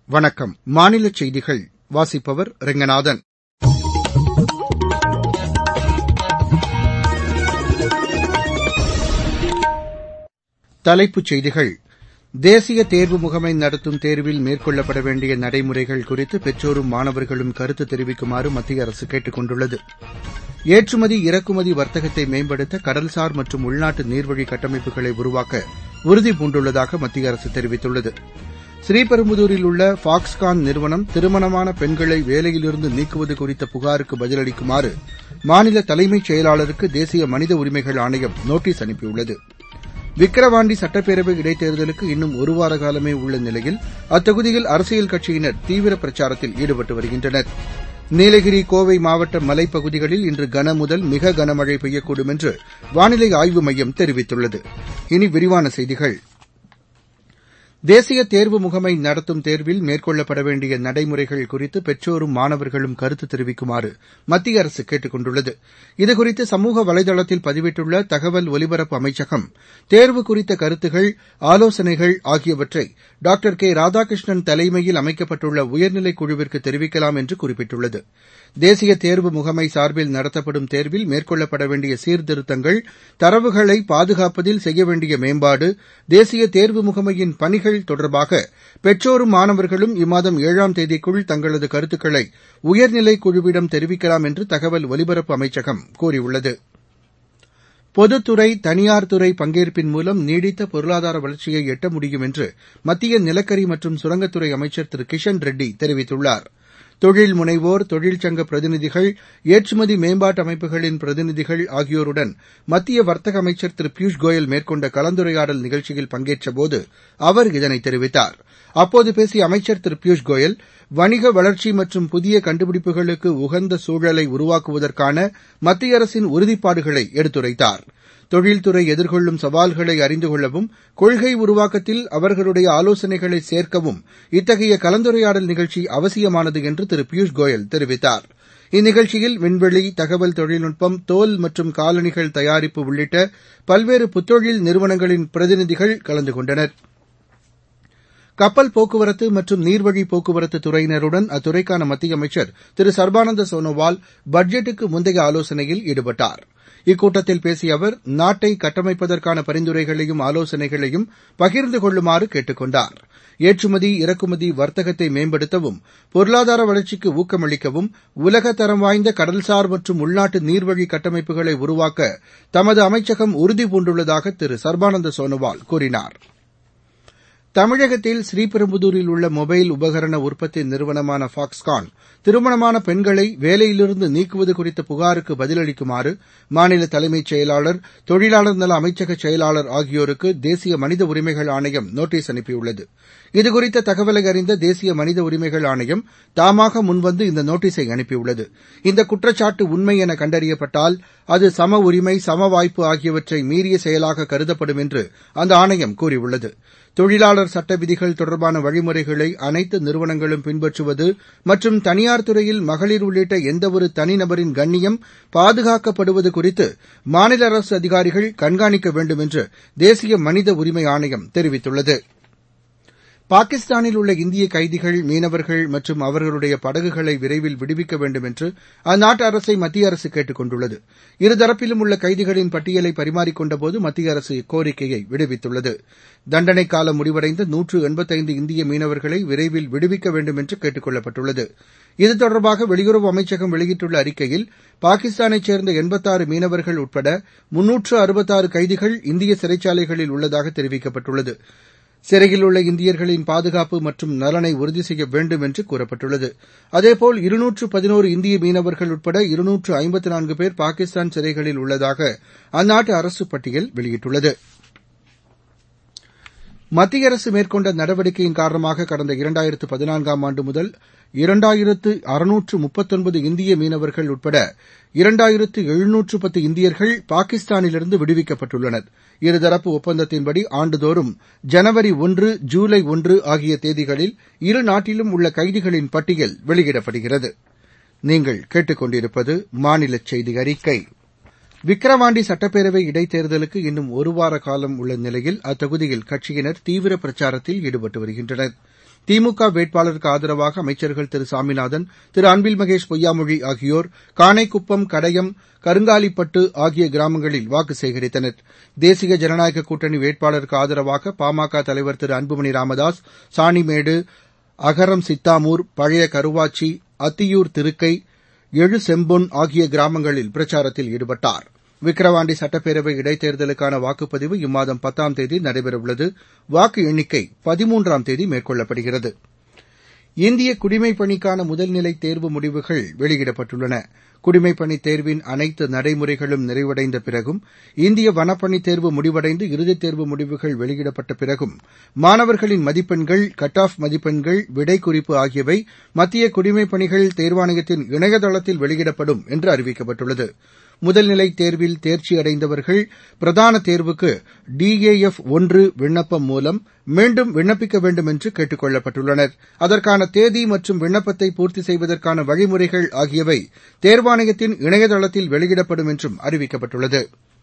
வணக்கம் மாநில செய்திகள் வாசிப்பவர் ரெங்கநாதன் தலைப்புச் செய்திகள் தேசிய தேர்வு முகமை நடத்தும் தேர்வில் மேற்கொள்ளப்பட வேண்டிய நடைமுறைகள் குறித்து பெற்றோரும் மாணவர்களும் கருத்து தெரிவிக்குமாறு மத்திய அரசு கேட்டுக் கொண்டுள்ளது ஏற்றுமதி இறக்குமதி வர்த்தகத்தை மேம்படுத்த கடல்சார் மற்றும் உள்நாட்டு நீர்வழி கட்டமைப்புகளை உருவாக்க உறுதிபூண்டுள்ளதாக மத்திய அரசு தெரிவித்துள்ளது ஸ்ரீபெரும்புதூரில் உள்ள ஃபாக்ஸ்கான் நிறுவனம் திருமணமான பெண்களை வேலையிலிருந்து நீக்குவது குறித்த புகாருக்கு பதிலளிக்குமாறு மாநில தலைமைச் செயலாளருக்கு தேசிய மனித உரிமைகள் ஆணையம் நோட்டீஸ் அனுப்பியுள்ளது விக்கிரவாண்டி சட்டப்பேரவை இடைத்தேர்தலுக்கு இன்னும் ஒருவார காலமே உள்ள நிலையில் அத்தொகுதியில் அரசியல் கட்சியினர் தீவிர பிரச்சாரத்தில் ஈடுபட்டு வருகின்றனர் நீலகிரி கோவை மாவட்ட மலைப்பகுதிகளில் இன்று கனமுதல் மிக கனமழை பெய்யக்கூடும் என்று வானிலை ஆய்வு மையம் தெரிவித்துள்ளது இனி விரிவான செய்திகள் தேசிய தேர்வு முகமை நடத்தும் தேர்வில் மேற்கொள்ளப்பட வேண்டிய நடைமுறைகள் குறித்து பெற்றோரும் மாணவர்களும் கருத்து தெரிவிக்குமாறு மத்திய அரசு கேட்டுக் கொண்டுள்ளது இதுகுறித்து சமூக வலைதளத்தில் பதிவிட்டுள்ள தகவல் ஒலிபரப்பு அமைச்சகம் தேர்வு குறித்த கருத்துகள் ஆலோசனைகள் ஆகியவற்றை டாக்டர் கே ராதாகிருஷ்ணன் தலைமையில் அமைக்கப்பட்டுள்ள உயர்நிலைக் குழுவிற்கு தெரிவிக்கலாம் என்று குறிப்பிட்டுள்ளது தேசிய தேர்வு முகமை சார்பில் நடத்தப்படும் தேர்வில் மேற்கொள்ளப்பட வேண்டிய சீர்திருத்தங்கள் தரவுகளை பாதுகாப்பதில் செய்ய வேண்டிய மேம்பாடு தேசிய தேர்வு முகமையின் பணிகள் தொடர்பாக பெற்றோரும் மாணவர்களும் இம்மாதம் ஏழாம் தேதிக்குள் தங்களது கருத்துக்களை உயர்நிலைக் குழுவிடம் தெரிவிக்கலாம் என்று தகவல் ஒலிபரப்பு அமைச்சகம் கூறியுள்ளது பொதுத்துறை தனியார் துறை பங்கேற்பின் மூலம் நீடித்த பொருளாதார வளர்ச்சியை எட்ட முடியும் என்று மத்திய நிலக்கரி மற்றும் சுரங்கத்துறை அமைச்சர் திரு கிஷன் ரெட்டி தெரிவித்துள்ளார் தொழில் முனைவோர் தொழிற்சங்க பிரதிநிதிகள் ஏற்றுமதி மேம்பாட்டு அமைப்புகளின் பிரதிநிதிகள் ஆகியோருடன் மத்திய வர்த்தக அமைச்சர் திரு பியூஷ் கோயல் மேற்கொண்ட கலந்துரையாடல் நிகழ்ச்சியில் பங்கேற்றபோது அவர் இதனை தெரிவித்தார் அப்போது பேசிய அமைச்சர் திரு பியூஷ் கோயல் வணிக வளர்ச்சி மற்றும் புதிய கண்டுபிடிப்புகளுக்கு உகந்த சூழலை உருவாக்குவதற்கான மத்திய அரசின் உறுதிப்பாடுகளை எடுத்துரைத்தார் தொழில்துறை எதிர்கொள்ளும் சவால்களை அறிந்து கொள்ளவும் கொள்கை உருவாக்கத்தில் அவர்களுடைய ஆலோசனைகளை சேர்க்கவும் இத்தகைய கலந்துரையாடல் நிகழ்ச்சி அவசியமானது என்று திரு பியூஷ் கோயல் தெரிவித்தார் இந்நிகழ்ச்சியில் விண்வெளி தகவல் தொழில்நுட்பம் தோல் மற்றும் காலணிகள் தயாரிப்பு உள்ளிட்ட பல்வேறு புத்தொழில் நிறுவனங்களின் பிரதிநிதிகள் கலந்து கொண்டனர் கப்பல் போக்குவரத்து மற்றும் நீர்வழி போக்குவரத்து துறையினருடன் அத்துறைக்கான மத்திய அமைச்சர் திரு சர்பானந்த சோனோவால் பட்ஜெட்டுக்கு முந்தைய ஆலோசனையில் ஈடுபட்டார் இக்கூட்டத்தில் பேசிய அவர் நாட்டை கட்டமைப்பதற்கான பரிந்துரைகளையும் ஆலோசனைகளையும் பகிர்ந்து கொள்ளுமாறு கேட்டுக் கொண்டார் ஏற்றுமதி இறக்குமதி வர்த்தகத்தை மேம்படுத்தவும் பொருளாதார வளர்ச்சிக்கு ஊக்கமளிக்கவும் உலக தரம் வாய்ந்த கடல்சார் மற்றும் உள்நாட்டு நீர்வழி கட்டமைப்புகளை உருவாக்க தமது அமைச்சகம் உறுதிபூண்டுள்ளதாக திரு சர்பானந்த சோனோவால் கூறினார் தமிழகத்தில் ஸ்ரீபெரும்புதூரில் உள்ள மொபைல் உபகரண உற்பத்தி நிறுவனமான ஃபாக்ஸ்கான் திருமணமான பெண்களை வேலையிலிருந்து நீக்குவது குறித்த புகாருக்கு பதிலளிக்குமாறு மாநில தலைமைச் செயலாளர் தொழிலாளர் நல அமைச்சக செயலாளர் ஆகியோருக்கு தேசிய மனித உரிமைகள் ஆணையம் நோட்டீஸ் அனுப்பியுள்ளது இதுகுறித்த தகவலை அறிந்த தேசிய மனித உரிமைகள் ஆணையம் தாமாக முன்வந்து இந்த நோட்டீஸை அனுப்பியுள்ளது இந்த குற்றச்சாட்டு உண்மை என கண்டறியப்பட்டால் அது சம உரிமை சம வாய்ப்பு ஆகியவற்றை மீறிய செயலாக கருதப்படும் என்று அந்த ஆணையம் கூறியுள்ளது தொழிலாளர் சட்ட விதிகள் தொடர்பான வழிமுறைகளை அனைத்து நிறுவனங்களும் பின்பற்றுவது மற்றும் தனியார் துறையில் மகளிர் உள்ளிட்ட எந்தவொரு தனிநபரின் கண்ணியம் பாதுகாக்கப்படுவது குறித்து மாநில அரசு அதிகாரிகள் கண்காணிக்க வேண்டும் என்று தேசிய மனித உரிமை ஆணையம் தெரிவித்துள்ளது பாகிஸ்தானில் உள்ள இந்திய கைதிகள் மீனவர்கள் மற்றும் அவர்களுடைய படகுகளை விரைவில் விடுவிக்க வேண்டும் என்று அந்நாட்டு அரசை மத்திய அரசு கேட்டுக் கொண்டுள்ளது இருதரப்பிலும் உள்ள கைதிகளின் பட்டியலை பரிமாறிக்கொண்டபோது மத்திய அரசு இக்கோரிக்கையை விடுவித்துள்ளது தண்டனை காலம் முடிவடைந்த நூற்று எண்பத்தைந்து இந்திய மீனவர்களை விரைவில் விடுவிக்க வேண்டும் என்று கேட்டுக் கொள்ளப்பட்டுள்ளது இது தொடர்பாக வெளியுறவு அமைச்சகம் வெளியிட்டுள்ள அறிக்கையில் பாகிஸ்தானைச் சேர்ந்த எண்பத்தாறு மீனவர்கள் உட்பட முன்னூற்று அறுபத்தாறு கைதிகள் இந்திய சிறைச்சாலைகளில் உள்ளதாக தெரிவிக்கப்பட்டுள்ளது சிறையில் உள்ள இந்தியர்களின் பாதுகாப்பு மற்றும் நலனை உறுதி செய்ய வேண்டும் என்று கூறப்பட்டுள்ளது அதேபோல் இருநூற்று பதினோரு இந்திய மீனவர்கள் உட்பட இருநூற்று ஐம்பத்து நான்கு பேர் பாகிஸ்தான் சிறைகளில் உள்ளதாக அந்நாட்டு அரசு பட்டியல் வெளியிட்டுள்ளது மத்திய அரசு மேற்கொண்ட நடவடிக்கையின் காரணமாக கடந்த இரண்டாயிரத்து பதினான்காம் ஆண்டு முதல் இரண்டாயிரத்து அறுநூற்று முப்பத்தொன்பது இந்திய மீனவர்கள் உட்பட இரண்டாயிரத்து எழுநூற்று பத்து இந்தியர்கள் பாகிஸ்தானிலிருந்து விடுவிக்கப்பட்டுள்ளனர் இருதரப்பு ஒப்பந்தத்தின்படி ஆண்டுதோறும் ஜனவரி ஒன்று ஜூலை ஒன்று ஆகிய தேதிகளில் இரு நாட்டிலும் உள்ள கைதிகளின் பட்டியல் வெளியிடப்படுகிறது நீங்கள் கேட்டுக்கொண்டிருப்பது மாநில செய்தி அறிக்கை விக்கிரவாண்டி சட்டப்பேரவை இடைத்தேர்தலுக்கு இன்னும் ஒருவார காலம் உள்ள நிலையில் அத்தொகுதியில் கட்சியினர் தீவிர பிரச்சாரத்தில் ஈடுபட்டு வருகின்றனர் திமுக வேட்பாளருக்கு ஆதரவாக அமைச்சர்கள் திரு சாமிநாதன் திரு அன்பில் மகேஷ் பொய்யாமொழி ஆகியோர் காணைக்குப்பம் கடையம் கருங்காலிப்பட்டு ஆகிய கிராமங்களில் வாக்கு சேகரித்தனர் தேசிய ஜனநாயக கூட்டணி வேட்பாளருக்கு ஆதரவாக பாமக தலைவர் திரு அன்புமணி ராமதாஸ் சாணிமேடு அகரம் சித்தாமூர் பழைய கருவாச்சி அத்தியூர் திருக்கை எழுசெம்பொன் ஆகிய கிராமங்களில் பிரச்சாரத்தில் ஈடுபட்டார் விக்கிரவாண்டி சட்டப்பேரவை இடைத்தேர்தலுக்கான வாக்குப்பதிவு இம்மாதம் பத்தாம் தேதி நடைபெறவுள்ளது வாக்கு எண்ணிக்கை பதிமூன்றாம் தேதி மேற்கொள்ளப்படுகிறது இந்திய குடிமைப் பணிக்கான முதல்நிலை தேர்வு முடிவுகள் வெளியிடப்பட்டுள்ளன குடிமைப்பணி தேர்வின் அனைத்து நடைமுறைகளும் நிறைவடைந்த பிறகும் இந்திய வனப்பணி தேர்வு முடிவடைந்து இறுதித் தேர்வு முடிவுகள் வெளியிடப்பட்ட பிறகும் மாணவர்களின் மதிப்பெண்கள் கட் ஆஃப் மதிப்பெண்கள் விடை குறிப்பு ஆகியவை மத்திய குடிமைப் பணிகள் தேர்வாணையத்தின் இணையதளத்தில் வெளியிடப்படும் என்று அறிவிக்கப்பட்டுள்ளது முதல்நிலை தேர்வில் தேர்ச்சி அடைந்தவர்கள் பிரதான தேர்வுக்கு டிஏஎஃப் ஒன்று விண்ணப்பம் மூலம் மீண்டும் விண்ணப்பிக்க வேண்டும் என்று கேட்டுக் கொள்ளப்பட்டுள்ளனர் அதற்கான தேதி மற்றும் விண்ணப்பத்தை பூர்த்தி செய்வதற்கான வழிமுறைகள் ஆகியவை தேர்வாணையத்தின் இணையதளத்தில் வெளியிடப்படும் என்றும் அறிவிக்கப்பட்டுள்ளது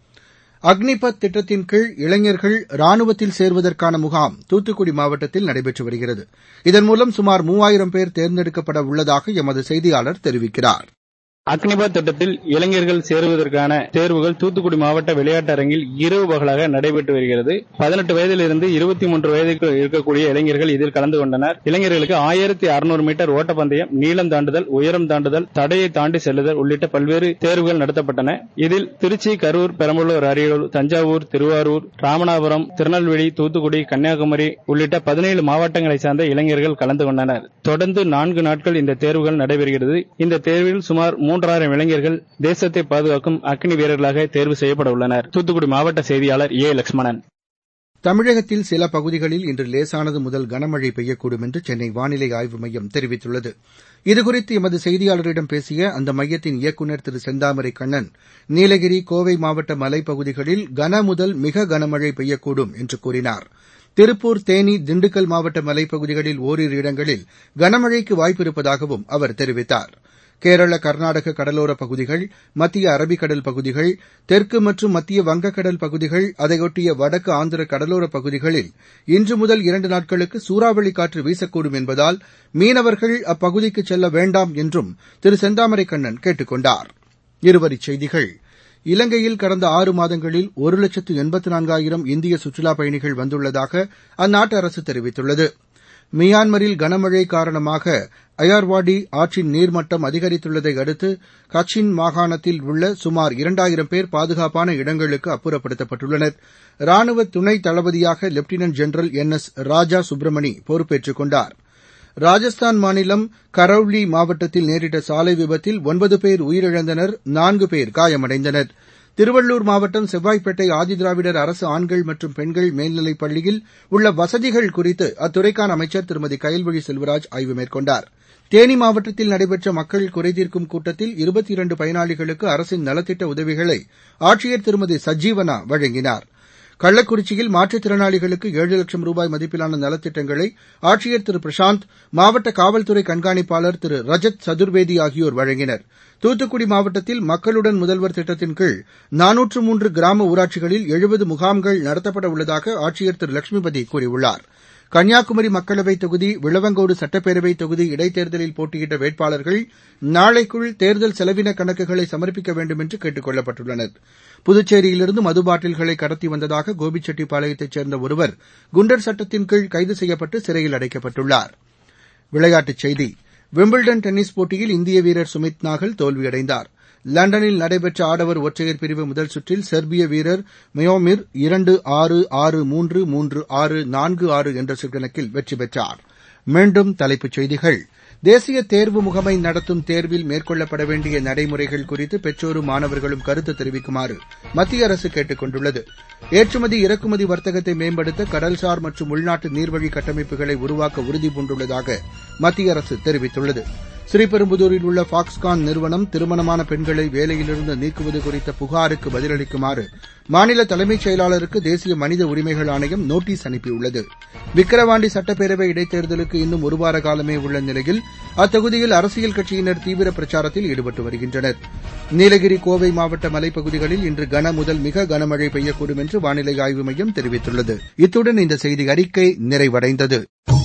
அக்னிபத் திட்டத்தின் கீழ் இளைஞர்கள் ராணுவத்தில் சேர்வதற்கான முகாம் தூத்துக்குடி மாவட்டத்தில் நடைபெற்று வருகிறது இதன் மூலம் சுமார் மூவாயிரம் பேர் தேர்ந்தெடுக்கப்பட உள்ளதாக எமது செய்தியாளர் தெரிவிக்கிறார் அக்னிபாத் திட்டத்தில் இளைஞர்கள் சேருவதற்கான தேர்வுகள் தூத்துக்குடி மாவட்ட விளையாட்டு அரங்கில் இரவு பகலாக நடைபெற்று வருகிறது பதினெட்டு வயதிலிருந்து இருபத்தி மூன்று வயதுக்கு இருக்கக்கூடிய இளைஞர்கள் இதில் கலந்து கொண்டனர் இளைஞர்களுக்கு ஆயிரத்தி அறுநூறு மீட்டர் ஓட்டப்பந்தயம் நீளம் தாண்டுதல் உயரம் தாண்டுதல் தடையை தாண்டி செல்லுதல் உள்ளிட்ட பல்வேறு தேர்வுகள் நடத்தப்பட்டன இதில் திருச்சி கரூர் பெரம்பலூர் அரியலூர் தஞ்சாவூர் திருவாரூர் ராமநாதபுரம் திருநெல்வேலி தூத்துக்குடி கன்னியாகுமரி உள்ளிட்ட பதினேழு மாவட்டங்களை சார்ந்த இளைஞர்கள் கலந்து கொண்டனர் தொடர்ந்து நான்கு நாட்கள் இந்த தேர்வுகள் நடைபெறுகிறது இந்த தேர்வில் சுமார் மூன்றாயிரம் இளைஞர்கள் தேசத்தை பாதுகாக்கும் அக்னி வீரர்களாக தேர்வு செய்யப்பட உள்ளனர் தூத்துக்குடி மாவட்ட செய்தியாளர் ஏ லட்சுமணன் தமிழகத்தில் சில பகுதிகளில் இன்று லேசானது முதல் கனமழை பெய்யக்கூடும் என்று சென்னை வானிலை ஆய்வு மையம் தெரிவித்துள்ளது இதுகுறித்து எமது செய்தியாளரிடம் பேசிய அந்த மையத்தின் இயக்குநர் திரு செந்தாமரை கண்ணன் நீலகிரி கோவை மாவட்ட மலைப்பகுதிகளில் கன முதல் மிக கனமழை பெய்யக்கூடும் என்று கூறினார் திருப்பூர் தேனி திண்டுக்கல் மாவட்ட மலைப்பகுதிகளில் ஓரிரு இடங்களில் கனமழைக்கு வாய்ப்பு இருப்பதாகவும் அவர் தெரிவித்தார் கேரள கர்நாடக கடலோரப் பகுதிகள் மத்திய அரபிக்கடல் பகுதிகள் தெற்கு மற்றும் மத்திய வங்கக்கடல் பகுதிகள் அதையொட்டிய வடக்கு ஆந்திர கடலோரப் பகுதிகளில் இன்று முதல் இரண்டு நாட்களுக்கு சூறாவளி காற்று வீசக்கூடும் என்பதால் மீனவர்கள் அப்பகுதிக்கு செல்ல வேண்டாம் என்றும் திரு செந்தாமரை கண்ணன் கேட்டுக் கொண்டார் இருவரிச் செய்திகள் இலங்கையில் கடந்த ஆறு மாதங்களில் ஒரு லட்சத்து எண்பத்து நான்காயிரம் இந்திய சுற்றுலாப் பயணிகள் வந்துள்ளதாக அந்நாட்டு அரசு தெரிவித்துள்ளது மியான்மரில் கனமழை காரணமாக அயார்வாடி ஆற்றின் நீர்மட்டம் அதிகரித்துள்ளதை அடுத்து கச்சின் மாகாணத்தில் உள்ள சுமார் இரண்டாயிரம் பேர் பாதுகாப்பான இடங்களுக்கு அப்புறப்படுத்தப்பட்டுள்ளனர் ராணுவ துணை தளபதியாக lieutenant general N S Raja Subramani பொறுப்பேற்றுக் கொண்டார் ராஜஸ்தான் மாநிலம் கரௌலி மாவட்டத்தில் நேரிட்ட சாலை விபத்தில் ஒன்பது பேர் உயிரிழந்தனர் நான்கு பேர் காயமடைந்தனர் திருவள்ளூர் மாவட்டம் செவ்வாய்ப்பேட்டை ஆதிதிராவிடர் அரசு ஆண்கள் மற்றும் பெண்கள் மேல்நிலைப் பள்ளியில் உள்ள வசதிகள் குறித்து அத்துறைக்கான அமைச்சர் திருமதி கயல்விழி செல்வராஜ் ஆய்வு மேற்கொண்டார் தேனி மாவட்டத்தில் நடைபெற்ற மக்கள் குறைதீர்க்கும் கூட்டத்தில் இருபத்தி இரண்டு பயனாளிகளுக்கு அரசின் நலத்திட்ட உதவிகளை ஆட்சியர் திருமதி சஜீவனா வழங்கினார் கள்ளக்குறிச்சியில் மாற்றுத்திறனாளிகளுக்கு ஏழு லட்சம் ரூபாய் மதிப்பிலான நலத்திட்டங்களை ஆட்சியர் திரு பிரசாந்த் மாவட்ட காவல்துறை கண்காணிப்பாளர் திரு ரஜத் சதுர்வேதி ஆகியோர் வழங்கினர் தூத்துக்குடி மாவட்டத்தில் மக்களுடன் முதல்வர் திட்டத்தின் கீழ் நானூற்று மூன்று கிராம ஊராட்சிகளில் எழுபது முகாம்கள் நடத்தப்பட உள்ளதாக ஆட்சியர் திரு லட்சுமிபதி கூறியுள்ளார் கன்னியாகுமரி மக்களவைத் தொகுதி விளவங்கோடு சட்டப்பேரவைத் தொகுதி இடைத்தேர்தலில் போட்டியிட்ட வேட்பாளர்கள் நாளைக்குள் தேர்தல் செலவின கணக்குகளை சமர்ப்பிக்க வேண்டும் என்று கேட்டுக் கொள்ளப்பட்டுள்ளனர் புதுச்சேரியிலிருந்து மது பாட்டில்களை கடத்தி வந்ததாக கோபிச்செட்டிப்பாளையத்தைச் சேர்ந்த ஒருவர் குண்டர் சட்டத்தின் கீழ் கைது செய்யப்பட்டு சிறையில் அடைக்கப்பட்டுள்ளார் விளையாட்டுச் செய்தி விம்பிள்டன் டென்னிஸ் போட்டியில் இந்திய வீரர் சுமித் நாகல் தோல்வியடைந்தார் லண்டனில் நடைபெற்ற ஆடவர் ஒற்றையர் பிரிவு முதல் சுற்றில் செர்பிய வீரர் மியோமிர் இரண்டு ஆறு ஆறு மூன்று மூன்று ஆறு நான்கு ஆறு என்ற செட்கணக்கில் வெற்றி பெற்றார் மீண்டும் தலைப்புச் செய்திகள் தேசிய தேர்வு முகமை நடத்தும் தேர்வில் மேற்கொள்ளப்பட வேண்டிய நடைமுறைகள் குறித்து பெற்றோரும் மாணவர்களும் கருத்து தெரிவிக்குமாறு மத்திய அரசு கேட்டுக் கொண்டுள்ளது ஏற்றுமதி இறக்குமதி வர்த்தகத்தை மேம்படுத்த கடல்சார் மற்றும் உள்நாட்டு நீர்வழி கட்டமைப்புகளை உருவாக்க உறுதிபூண்டுள்ளதாக மத்திய அரசு தெரிவித்துள்ளது ஸ்ரீபெரும்புதூரில் உள்ள பாக்ஸ்கான் நிறுவனம் திருமணமான பெண்களை வேலையிலிருந்து நீக்குவது குறித்த புகாருக்கு பதிலளிக்குமாறு மாநில தலைமைச் செயலாளருக்கு தேசிய மனித உரிமைகள் ஆணையம் நோட்டீஸ் அனுப்பியுள்ளது விக்கிரவாண்டி சட்டப்பேரவை இடைத்தேர்தலுக்கு இன்னும் ஒருவார காலமே உள்ள நிலையில் அத்தொகுதியில் அரசியல் கட்சியினர் தீவிர பிரச்சாரத்தில் ஈடுபட்டு வருகின்றனர் நீலகிரி கோவை மாவட்ட மலைப்பகுதிகளில் இன்று கன முதல் மிக கனமழை பெய்யக்கூடும் என்று வானிலை ஆய்வு மையம் தெரிவித்துள்ளது இத்துடன் இந்த செய்தி அறிக்கை நிறைவடைந்தது